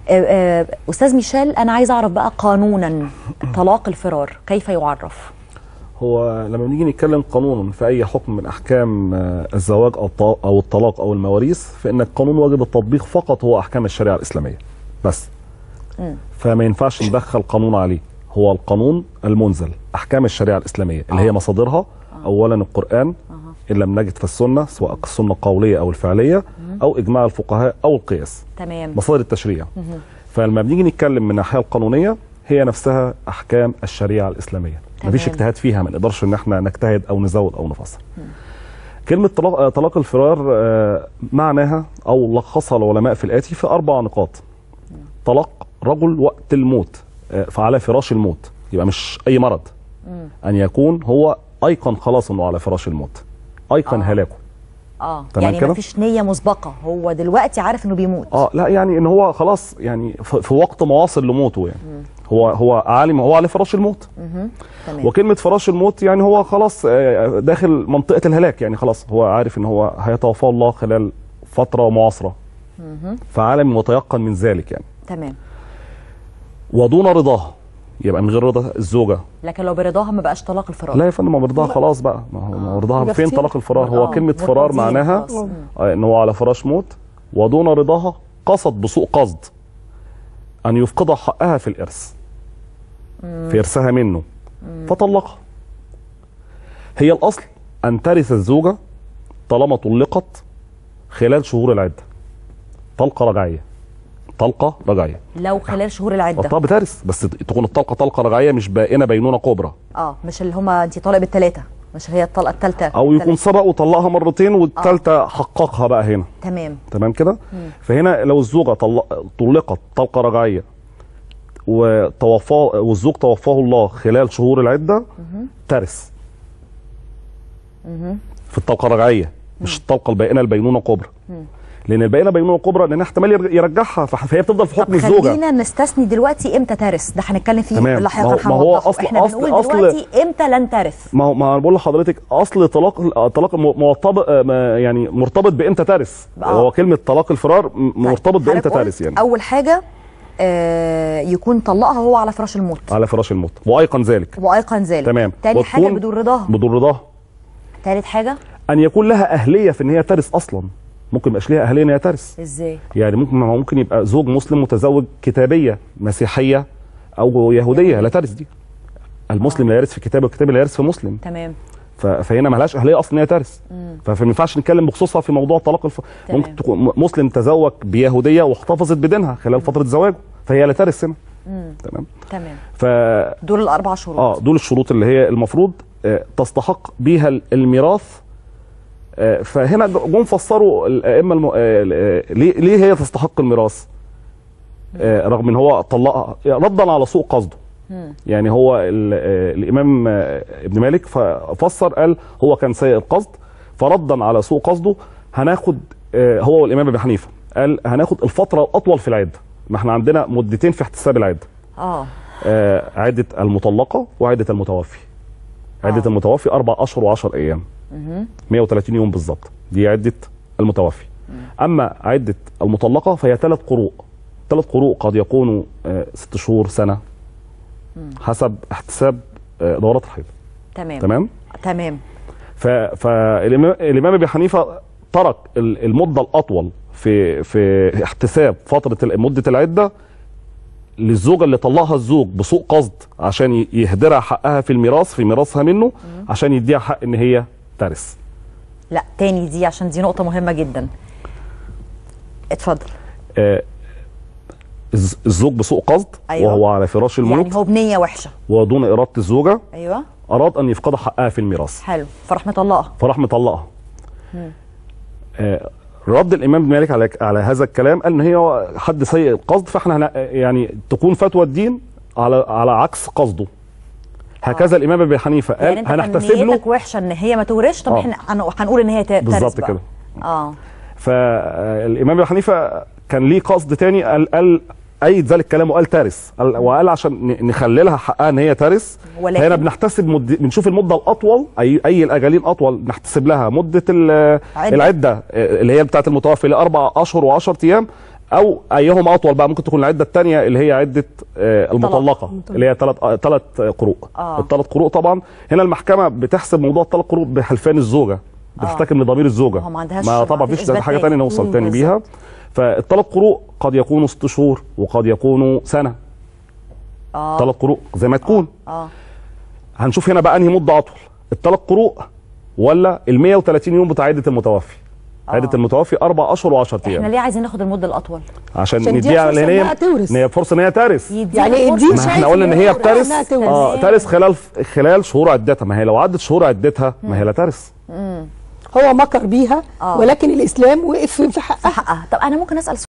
آه، آه، استاذ ميشيل انا عايز اعرف بقى قانونا طلاق الفرار كيف يعرف هو لما بنيجي نتكلم قانونا في اي حكم من احكام آه، الزواج او الط- او الطلاق او المواريث فان القانون واجب التطبيق فقط هو احكام الشريعه الاسلاميه بس فما ينفعش ندخل قانون عليه هو القانون المنزل احكام الشريعه الاسلاميه اللي هي مصادرها اولا القران ان لم نجد في السنه سواء السنه القوليه او الفعليه او اجماع الفقهاء او القياس تمام مصادر التشريع فلما بنيجي نتكلم من الناحيه القانونيه هي نفسها احكام الشريعه الاسلاميه تمام. مفيش اجتهاد فيها ما نقدرش ان احنا نجتهد او نزود او نفصل كلمه طلاق آه، طلاق الفرار آه، معناها او لخصها العلماء في الاتي في اربع نقاط طلاق رجل وقت الموت آه، فعلى فراش الموت يبقى مش اي مرض ان يكون هو ايقن خلاص انه على فراش الموت ايقن آه. هلاكه اه تمام يعني كده؟ مفيش نيه مسبقه هو دلوقتي عارف انه بيموت اه لا يعني ان هو خلاص يعني ف- في وقت مواصل لموته يعني هو هو عالم هو على فراش الموت تمام وكلمه فراش الموت يعني هو خلاص آه، داخل منطقه الهلاك يعني خلاص هو عارف ان هو هيتوفاه الله خلال فتره معاصره فعالم متيقن من ذلك يعني تمام ودون رضاها يبقى من غير رضا الزوجه لكن لو برضاها ما بقاش طلاق الفرار لا يا فندم ما برضاها خلاص بقى ما هو ما هو رضاها يبقى فين كتير. طلاق الفرار هو آه، كلمه فرار مرتضين معناها خلاص. مم. آه، ان هو على فراش موت ودون رضاها قصد بسوء قصد ان يفقد حقها في الارث في ارثها منه فطلقها هي الاصل ان ترث الزوجه طالما طلقت خلال شهور العده طلقه رجعيه طلقه رجعيه لو خلال شهور العده طب بترث بس تكون الطلقه طلقه رجعيه مش بائنه بينونه كبرى اه مش اللي هما انت طالق بالثلاثه مش هي الطلقه الثالثه او يكون سبق وطلقها مرتين والثالثه حققها بقى هنا تمام تمام كده فهنا لو الزوجه طلق طلقت طلقه رجعيه وتوفاه والزوج توفاه الله خلال شهور العده ترث في الطلقه الرجعيه مش الطلقه البائنه البينونه كبرى لان البائنه بينونه كبرى لان احتمال يرج- يرجعها فح- فهي بتفضل في حكم طب الزوجه خلينا نستثني دلوقتي امتى ترث ده هنتكلم فيه تمام. لاحقا ما هو- ما هو هنوضحه. أصل- احنا أصل- بنقول أصل- دلوقتي امتى لن ترث ما هو ما انا بقول لحضرتك اصل طلاق طلاق م- مرتبط ما- يعني مرتبط بامتى ترث آه. هو كلمه طلاق الفرار م- مرتبط طيب، بامتى حضرتك قلت ترث يعني اول حاجه آه يكون طلقها هو على فراش الموت على فراش الموت وايقن ذلك وايقن ذلك تمام تاني حاجه وتكون بدون رضاها بدون رضاها تالت حاجه ان يكون لها اهليه في ان هي ترث اصلا ممكن يبقاش ليها اهليه ان هي ترث ازاي يعني ممكن ما هو ممكن يبقى زوج مسلم متزوج كتابيه مسيحيه او يهوديه لا ترث دي المسلم لا يرث في كتابه والكتاب لا يرث في مسلم تمام ف- فهنا ملهاش اهليه اصلا ان هي ترث فما ينفعش نتكلم بخصوصها في موضوع طلاق الف... تمام. ممكن تكون م- مسلم تزوج بيهوديه واحتفظت بدينها خلال فتره زواجه فهي لا ترث هنا تمام تمام ف دول الاربع شروط اه دول الشروط اللي هي المفروض آه، تستحق بيها ال- الميراث آه، فهنا ج- جم فسروا الائمه الم... آه، آه، ليه ليه هي تستحق الميراث آه، رغم ان هو طلقها ردا على سوء قصده يعني هو ال- آه، الامام آه، ابن مالك ف- فسر قال هو كان سيء القصد فردا على سوء قصده هناخد آه، هو والامام ابي حنيفه قال هناخد الفتره الاطول في العده ما احنا عندنا مدتين في احتساب العده اه آه، عدة المطلقة وعدة المتوفي عدة آه. المتوفي أربع أشهر و10 أيام 130 يوم بالظبط دي عدة المتوفي أما عدة المطلقة فهي ثلاث قروء ثلاث قروء قد يكونوا آه، ست شهور سنة حسب احتساب آه، دورات الحيض تمام تمام تمام فالإمام أبي حنيفة ترك ال- المدة الأطول في في احتساب فترة ال- مدة العدة للزوجة اللي طلقها الزوج بسوء قصد عشان ي- يهدرها حقها في الميراث في ميراثها منه عشان يديها حق ان هي ترث لا تاني دي عشان دي نقطه مهمه جدا اتفضل آه، الز- الزوج بسوء قصد أيوة. وهو على فراش الموت يعني هو بنيه وحشه ودون إرادة الزوجة ايوه أراد أن يفقد حقها في الميراث حلو فراح مطلقها فراح مطلقها آه، رد الامام مالك على على هذا الكلام قال ان هي حد سيء القصد فاحنا هن- يعني تكون فتوى الدين على على عكس قصده هكذا الامام ابي حنيفه قال يعني انت هنحتسب كان له نيتك وحشه ان هي ما تورثش طب آه. احنا هن- هنقول ان هي ت- ترث بالظبط بقى. كده. اه فالامام ابي حنيفه كان ليه قصد تاني قال قال ايد ذلك الكلام وقال ترث قال- وقال عشان ن- نخللها حقها ان هي ترث ولكن- هنا بنحتسب مد... بنشوف المده الاطول اي اي الاجالين اطول نحتسب لها مده ال- عدة. العده اللي هي بتاعه المتوفي اللي اربع اشهر و10 ايام او ايهما اطول بقى ممكن تكون العده الثانيه اللي هي عده آه، المطلقه اللي هي ثلاث ثلاث قروء آه. الثلاث قروء طبعا هنا المحكمه بتحسب موضوع الثلاث قروء بحلفان الزوجه بتفتكر من ضمير الزوجه ما هو ما عندهاش- ما ما طبعا فيش فيش إثبات حاجه تاني. ثانيه نوصل مم، تاني بيها بالظبط. فالثلاث قروء قد يكونوا ست شهور وقد يكونوا سنه اه ثلاث قروء زي ما تكون اه هنشوف هنا بقى انهي مده اطول الثلاث قروء ولا ال 130 يوم بتاع عده المتوفي عده المتوفي اربع اشهر و10 احنا ايام ليه عايزين ناخد المده الاطول عشان عشان دي نديها فرصة لان هي إنها تورث. ان هي فرصه ان هي ترث يديها يعني فرصة. ادي ما احنا شايف قلنا ان إن هي هي بترث إنها تورث. اه ترث خلال خلال شهور عدتها ما هي لو عدت شهور عدتها ما هي لا ترث هو مكر بيها آه. ولكن الاسلام وقف في حقها حقها طب انا ممكن اسال